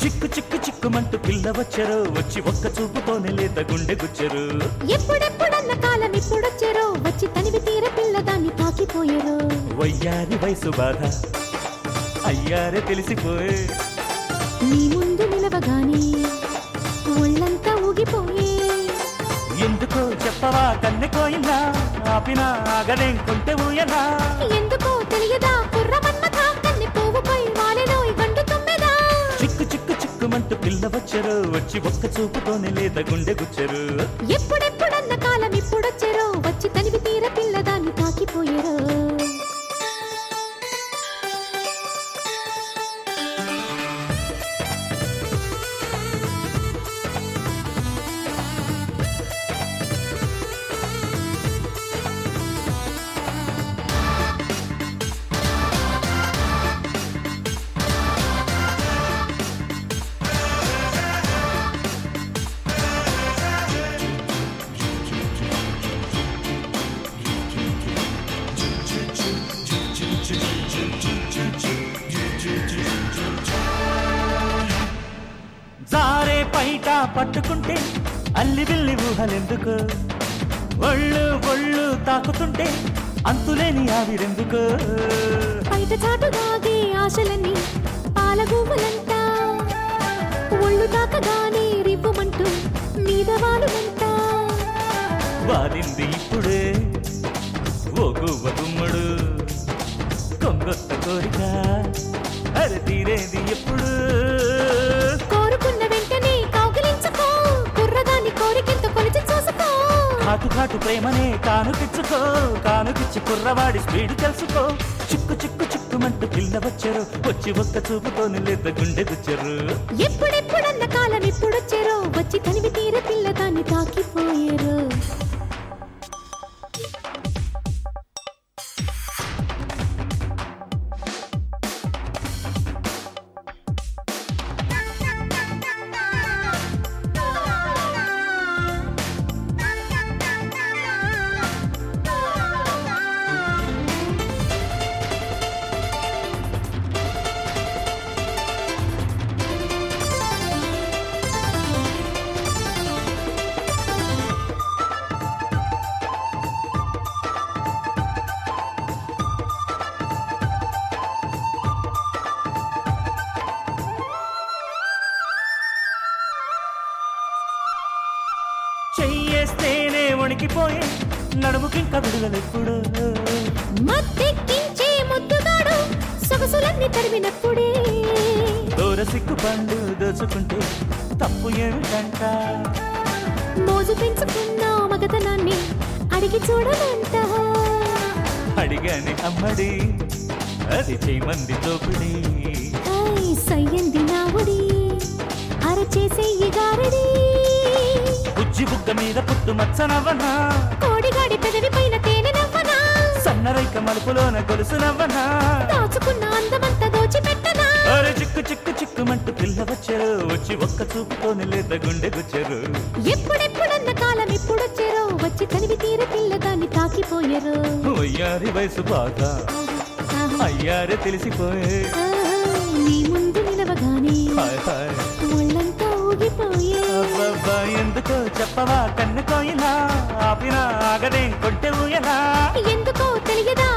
చిక్కు చిక్కు చిక్కుమంటూ పిల్ల వచ్చరు వచ్చి ఒక్క చూపుతోనే లేత గుండె గుచ్చరు ఎప్పుడెప్పుడన్న కాలం ఇప్పుడొచ్చారో వచ్చి తనివి తీర పిల్లదాన్ని తాకిపోయారో వయ్యారి వయసు బాధ అయ్యారే తెలిసిపోయే నీ ముందు నిలవగానే ఒళ్ళంతా ఊగిపోయే ఎందుకో చెప్పవా కన్నెకోయిందా ఆపినా ఆగదేం కొంటె ఊయనా ఎందుకో తెలియదా కుర్ర మన్మథ కన్నె పువ్వుపై వాలెనో ఈ గండు తుమ్మెదా చిక్కు చిక్కు చిక్కుమంటూ పిల్ల వచ్చరు వచ్చి ఒక్క చూపుతోనే లేత గుండె గుచ్చరు ఎప్పుడెప్పుడన్న కాలం ఇప్పుడొచ్చారో వచ్చి తనివి తీర పిల్లదాన్ని తాకిపోయారో జారే పైట పట్టుకుంటే అల్లి బిల్లి ఊహలెందుకు ఒళ్ళు ఒళ్ళు తాకుతుంటే అంతులేని ఆవిరెందుకు బయట చాటు దాగే ఆశలన్నీ పాలగువ్వలంతా ఒళ్ళు తాకగానే రివ్వమంటూ మీద వాలుమంతా వాలింది ఇప్పుడే ఓ గువ్వ గుమ్మడు కొంగొత్త కోరిక అర తీరేది ఎప్పుడు కోరుకున్న వెంటనే కౌగిలించుకో కుర్రదాన్ని కోరికెంత కొలిచి చూసుకో కాటు కాటు ప్రేమనే కానుకిచ్చుకో కానుకిచ్చి కుర్రవాడి స్పీడ్ తెలుసుకో చిక్కు చిక్కు చిక్కుమంటూ పిల్ల వచ్చరు వచ్చి ఒక్క చూపుతోని లేత గుండె గుచ్చరు ఎప్పుడెప్పుడన్న కాలం ఇప్పుడొచ్చారో వచ్చి తనివి తీర పిల్లదాన్ని తాకిపోయారు చెయ్యేస్తేనే వణికిపోయే నడుముకింక విడుదలెప్పుడు మత్తెక్కించే ముద్దుగాడు సొగసులన్నీ తరిమినప్పుడే దూర సిగ్గు పండు దోచుకుంటే తప్పు ఏమిటంట మోజు పెంచుకున్న మగతనాన్ని అడిగి చూడమంట అడిగాని అమ్మడి అది చేయమంది తోపిడి ఐ, సయ్యంది నా ఒడి అరచేసే ఈ గారడి బుజ్జి బుగ్గ మీద పుట్టు మచ్చనవ్వనా కోడిగాడి పెదవి పైన తేనె నవ్వనా సన్నరైక మలుపులోన గొలుసు నవ్వనా దాచుకున్న అందమంతా దోచిపెట్టనా అరే చిక్కు చిక్కు చిక్కుమంటూ పిల్ల వచ్చారు వచ్చి ఒక్క చూపుతోని లేత గుండె గుచ్చారు ఎప్పుడెప్పుడన్న కాలం ఇప్పుడొచ్చారో వచ్చి తనివి తీర పిల్లదాన్ని తాకిపోయారు అయ్యారి వయసు బాధ అయ్యారే తెలిసిపోయే నీ ముందు నిలవగానే హాయ్ హాయ్ ఒళ్ళంతా ఊగిపోయే అబ్బబ్బా ఎందుకో చెప్పవా కన్ను కోయిలా ఆపినా ఆగదేం కొంటె ఊయలా ఎందుకో తెలియదా